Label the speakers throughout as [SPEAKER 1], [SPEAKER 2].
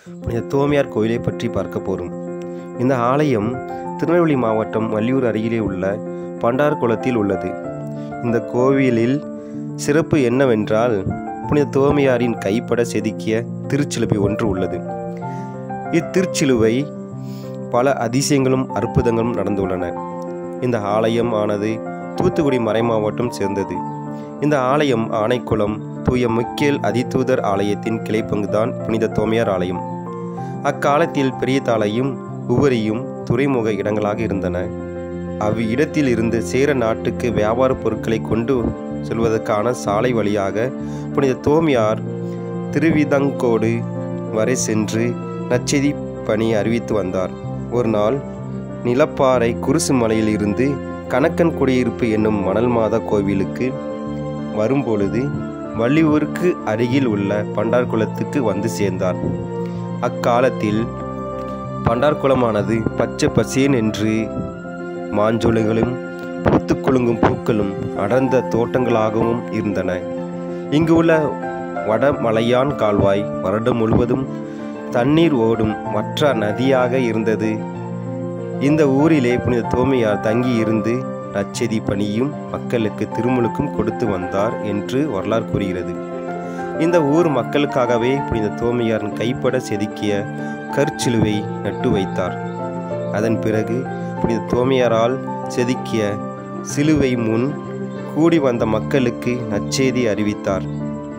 [SPEAKER 1] புனித தோமையார் கோயிலை பற்றி பார்க்க போகிறோம் இந்த ஆலயம் திருநெல்வேலி மாவட்டம் வள்ளியூர் அருகிலே உள்ள பண்டார்குளத்தில் உள்ளது இந்த கோவிலில் சிறப்பு என்னவென்றால் புனித தோமையாரின் கைப்பட செதுக்கிய திருச்சிலுவை ஒன்று உள்ளது இத்திருச்சிலுவை பல அதிசயங்களும் அற்புதங்களும் நடந்துள்ளன இந்த ஆலயம் ஆனது தூத்துக்குடி மறைமாவட்டம் சேர்ந்தது இந்த ஆலயம் ஆனைக்குளம் தூய முக்கியல் அதிதூதர் ஆலயத்தின் கிளைப்பங்குதான் புனித தோமையார் ஆலயம் அக்காலத்தில் பெரியதாலையும் உவரியும் துறைமுக இடங்களாக இருந்தன அவ்விடத்தில் இருந்து சேர நாட்டுக்கு வியாபார பொருட்களை கொண்டு செல்வதற்கான சாலை வழியாக புனித தோமியார் திருவிதங்கோடு வரை சென்று நச்செய்தி பணி அறிவித்து வந்தார் ஒரு நாள் நிலப்பாறை குருசு மலையில் இருந்து கணக்கன் குடியிருப்பு என்னும் மணல் மாதா கோவிலுக்கு வரும்பொழுது வள்ளியூருக்கு அருகில் உள்ள பண்டார்குளத்துக்கு வந்து சேர்ந்தார் அக்காலத்தில் பண்டார்குளமானது பச்சை பசேன் என்று மாஞ்சோலைகளும் பூத்து குலுங்கும் பூக்களும் அடர்ந்த தோட்டங்களாகவும் இருந்தன இங்கு உள்ள வடமலையான் கால்வாய் வருடம் முழுவதும் தண்ணீர் ஓடும் மற்ற நதியாக இருந்தது இந்த ஊரிலே புனித தோமையார் தங்கி இருந்து நச்செதி பணியும் மக்களுக்கு திருமுழுக்கும் கொடுத்து வந்தார் என்று வரலாறு கூறுகிறது இந்த ஊர் மக்களுக்காகவே புனித தோமையாரின் கைப்பட செதுக்கிய கற்சிலுவை நட்டு வைத்தார் அதன் பிறகு புனித தோமையாரால் செதுக்கிய சிலுவை முன் கூடி வந்த மக்களுக்கு நச்செய்தி அறிவித்தார்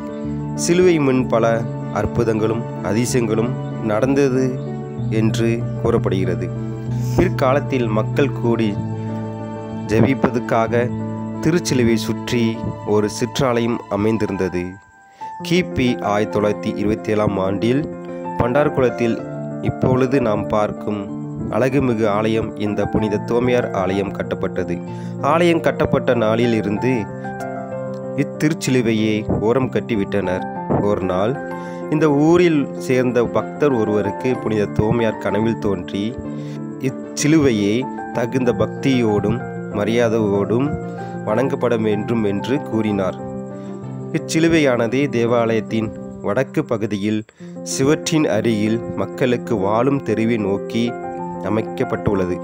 [SPEAKER 1] சிலுவை முன் பல அற்புதங்களும் அதிசயங்களும் நடந்தது என்று கூறப்படுகிறது பிற்காலத்தில் மக்கள் கூடி ஜெபிப்பதற்காக திருச்சிலுவை சுற்றி ஒரு சிற்றாலயம் அமைந்திருந்தது கிபி ஆயிரத்தி தொள்ளாயிரத்தி இருபத்தி ஏழாம் ஆண்டில் பண்டார்குளத்தில் இப்பொழுது நாம் பார்க்கும் அழகுமிகு ஆலயம் இந்த புனித தோமையார் ஆலயம் கட்டப்பட்டது ஆலயம் கட்டப்பட்ட நாளில் இருந்து இத்திருச்சிலுவையை ஓரம் கட்டிவிட்டனர் ஒரு நாள் இந்த ஊரில் சேர்ந்த பக்தர் ஒருவருக்கு புனித தோமையார் கனவில் தோன்றி இச்சிலுவையை தகுந்த பக்தியோடும் மரியாதையோடும் வணங்கப்பட வேண்டும் என்று கூறினார் இச்சிலுவையானது தேவாலயத்தின் வடக்கு பகுதியில் சிவற்றின் அருகில் மக்களுக்கு வாழும் தெருவை நோக்கி அமைக்கப்பட்டுள்ளது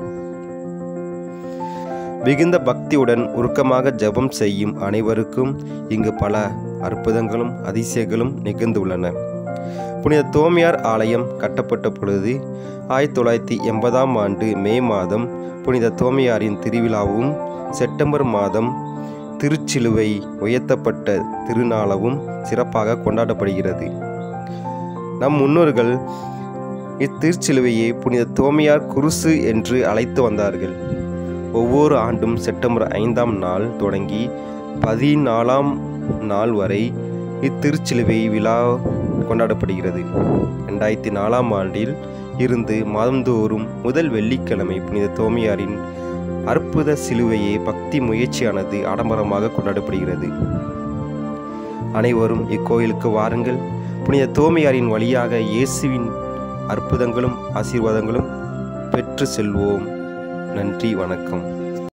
[SPEAKER 1] மிகுந்த பக்தியுடன் உருக்கமாக ஜெபம் செய்யும் அனைவருக்கும் இங்கு பல அற்புதங்களும் அதிசயங்களும் நிகழ்ந்துள்ளன புனித தோமியார் ஆலயம் கட்டப்பட்ட பொழுது ஆயிரத்தி தொள்ளாயிரத்தி எண்பதாம் ஆண்டு மே மாதம் புனித தோமியாரின் திருவிழாவும் செப்டம்பர் மாதம் திருச்சிலுவை உயர்த்தப்பட்ட திருநாளவும் சிறப்பாக கொண்டாடப்படுகிறது நம் முன்னோர்கள் இத்திருச்சிலுவையை புனித தோமையார் குருசு என்று அழைத்து வந்தார்கள் ஒவ்வொரு ஆண்டும் செப்டம்பர் ஐந்தாம் நாள் தொடங்கி பதினாலாம் நாள் வரை இத்திருச்சிலுவை விழா கொண்டாடப்படுகிறது ரெண்டாயிரத்தி நாலாம் ஆண்டில் இருந்து மாதந்தோறும் முதல் வெள்ளிக்கிழமை புனித தோமையாரின் அற்புத சிலுவையை பக்தி முயற்சியானது ஆடம்பரமாக கொண்டாடப்படுகிறது அனைவரும் இக்கோயிலுக்கு வாருங்கள் புனித தோமையாரின் வழியாக இயேசுவின் அற்புதங்களும் ஆசீர்வாதங்களும் பெற்று செல்வோம் நன்றி வணக்கம்